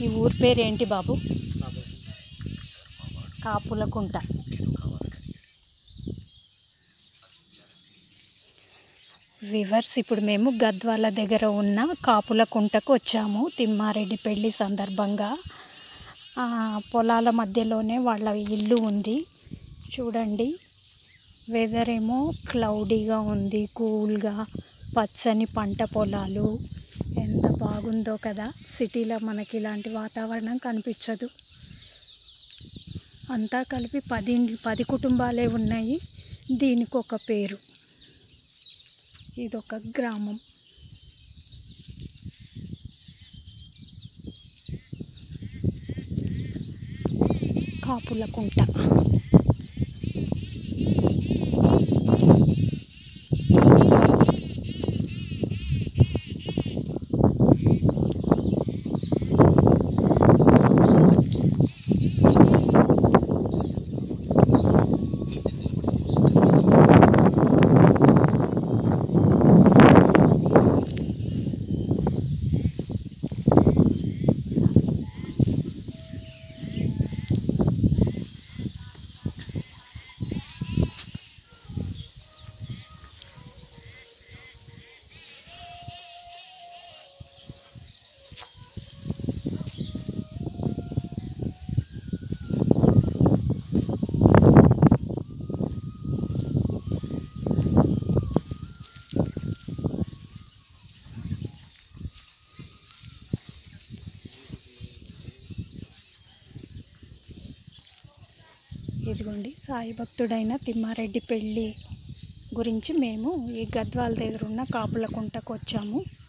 ఈ ఊరి పేరు ఏంటి బాబు కాపులకుంట వివర్స్ ఇప్పుడు మేము గద్వాల దగ్గర ఉన్న కాపుల కుంటకు వచ్చాము తిమ్మారెడ్డి పెళ్లి సందర్భంగా ఆ, పొలాల మధ్యలోనే వాళ్ళ ఇల్లు ఉంది చూడండి వెదర్ ఏమో క్లౌడీగా ఉంది కూల్గా పచ్చని పంట పొలాలు ఎంత బాగుందో కదా సిటీలో మనకి ఇలాంటి వాతావరణం కనిపించదు అంతా కలిపి పది పది కుటుంబాలే ఉన్నాయి దీనికి ఒక పేరు ఇదొక గ్రామం కాపులకుంట ఇదిగోండి సాయి భక్తుడైన తిమ్మారెడ్డి పెళ్ళి గురించి మేము ఈ గద్వాల దగ్గర ఉన్న కాపులకుంటకు వచ్చాము